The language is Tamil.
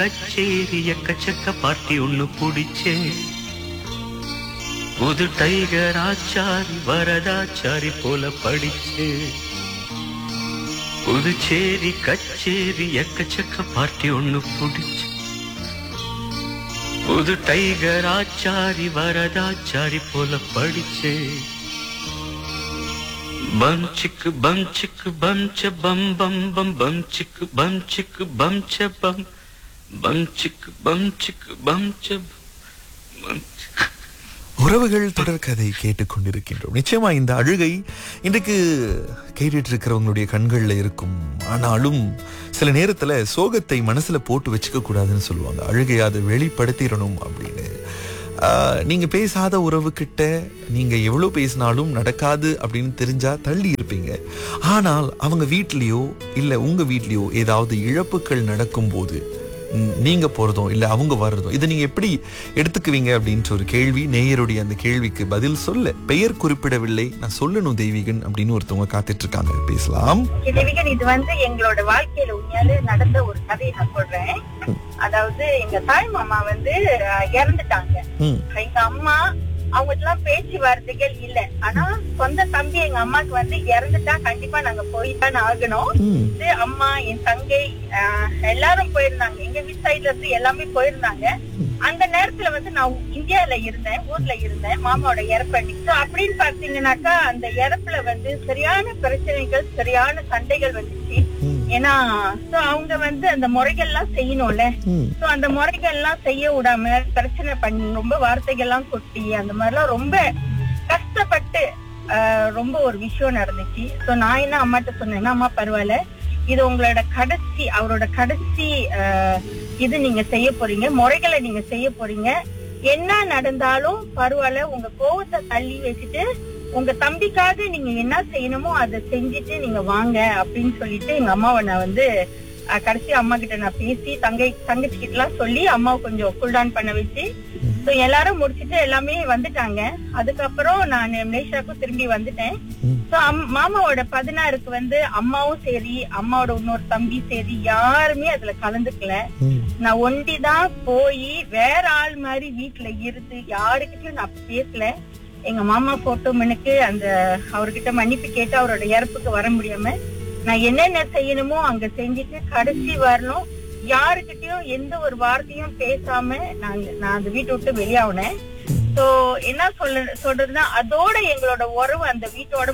கச்சேரி எக்கச்சக்க பார்ட்டி ஒண்ணு புடிச்சே புது டைகர் ஆச்சாரி வரதாச்சாரி போல படிச்சே புதுச்சேரி கச்சேரி எக்கச்சக்க பார்ட்டி ஒண்ணு புடிச்சு புது டைகர் ஆச்சாரி வரதாச்சாரி போல படிச்சே பம் சிக்கு பம் சிக்கு பம் ச பம் பம் பம் பம் சிக்கு பம் சிக்கு பம் ச பம் பம் சிக்கு பம் சிக்கு பம் ச பம் சிக்கு உறவுகள் தொடர்கதை கேட்டுக்கொண்டிருக்கின்றோம் நிச்சயமா இந்த அழுகை இன்றைக்கு கேட்டுட்டு இருக்கிறவங்களுடைய கண்கள்ல இருக்கும் ஆனாலும் சில நேரத்துல சோகத்தை மனசுல போட்டு வச்சுக்க கூடாதுன்னு சொல்லுவாங்க அழுகையை அதை வெளிப்படுத்திடணும் அப்படின்னு ஆஹ், நீங்க பேசாத உறவுகிட்ட நீங்க எவ்வளவு பேசினாலும் நடக்காது அப்படின்னு தெரிஞ்சா தள்ளி இருப்பீங்க ஆனால் அவங்க வீட்லயோ இல்ல உங்க வீட்லயோ ஏதாவது இழப்புகள் நடக்கும்போது ம், நீங்க போறதும் இல்ல அவங்க வர்றதும் இதை நீங்க எப்படி எடுத்துக்குவீங்க அப்படின்ற ஒரு கேள்வி நேயருடைய அந்த கேள்விக்கு பதில் சொல்ல பெயர் குறிப்பிடவில்லை நான் சொல்லணும் தெய்வீகன் அப்படின்னு ஒருத்தவங்க காத்துட்டு இருக்காங்க பேசலாம் தேவிகன் இது வந்து எங்களோட வாழ்க்கையில உண்மையாலே நடந்த ஒரு கதையை நான் சொல்றேன் அதாவது எங்க தாய் மாமா வந்து அஹ், இறந்துட்டாங்க ம், எங்க அம்மா அவங்களுக்கு எல்லாம் பேச்சு வார்த்தைகள் இல்ல ஆனா சொந்த தம்பி எங்க அம்மாக்கு வந்து இறந்துட்டா கண்டிப்பா நாங்க போய்தான் ஆகணும் ம், வந்து அம்மா என் தங்கை ஆஹ், எல்லாரும் போயிருந்தாங்க எங்க வீட்டு சைடுல இருந்து எல்லாமே போயிருந்தாங்க அந்த நேரத்துல வந்து நான் இந்தியால இருந்தேன் ஊர்ல இருந்தேன் மாமாவோட இறப்பு அன்னைக்கு So அப்படின்னு பாத்தீங்கன்னாக்கா அந்த இறப்புல வந்து சரியான பிரச்சனைகள் சரியான சண்டைகள் வந்துச்சு ம், ஏன்னா so அவங்க வந்து அந்த முறைகள்லாம் செய்யணும்ல ம், சோ அந்த முறைகள் எல்லாம் செய்ய விடாம பிரச்சனை பண்ணி ரொம்ப வார்த்தைகள் எல்லாம் கொட்டி அந்த மாதிரிலாம் ரொம்ப கஷ்டப்பட்டு ஆஹ், ரொம்ப ஒரு விஷயம் நடந்துச்சு சோ நான் என்ன அம்மாட்ட சொன்னேன்னா அம்மா பரவாயில்ல இது உங்களோட கடைசி அவரோட கடைசி ஆஹ், இது நீங்க செய்ய போறீங்க முறைகளை நீங்க செய்ய போறீங்க என்ன நடந்தாலும் பரவாயில்ல உங்க கோவத்தை தள்ளி வச்சுட்டு உங்க தம்பிக்காக நீங்க என்ன செய்யணுமோ அதை செஞ்சுட்டு நீங்க வாங்க அப்படின்னு சொல்லிட்டு எங்க அம்மாவை நான் வந்து அஹ், கடைசி அம்மா கிட்ட நான் பேசி தங்கை தங்கச்சி கிட்ட எல்லாம் சொல்லி அம்மாவை கொஞ்சம் கூல் டவுன் பண்ண வச்சு ஸோ எல்லாரும் முடிச்சிட்டு எல்லாமே வந்துட்டாங்க அதுக்கப்புறம் நான் மலேசியாவுக்கும் திரும்பி வந்துட்டேன் ம். ஸோ மாமாவோட பதினாறுக்கு வந்து அம்மாவும் சரி அம்மாவோட இன்னொரு தம்பி சரி யாருமே அதுல கலந்துக்கல ம், நான் ஒண்டிதான் போய் வேற ஆள் மாதிரி வீட்டுல இருந்து யாருக்கிட்டையும் நான் பேசல எங்க மாமா போட்டோ மனுக்கு அந்த அவர்கிட்ட மன்னிப்பு கேட்டு அவரோட இறப்புக்கு வர முடியாம நான் என்னென்ன செய்யணுமோ அங்க செஞ்சுட்டு கடைசி வரணும் யாருக்கிட்டயும் எந்த ஒரு வார்த்தையும் பேசாம நான் நான் அந்த வீட்டை விட்டு வெளியாகினேன் சோ என்ன சொல்ல சொல்றதுன்னா அதோட எங்களோட உறவு அந்த வீட்டோட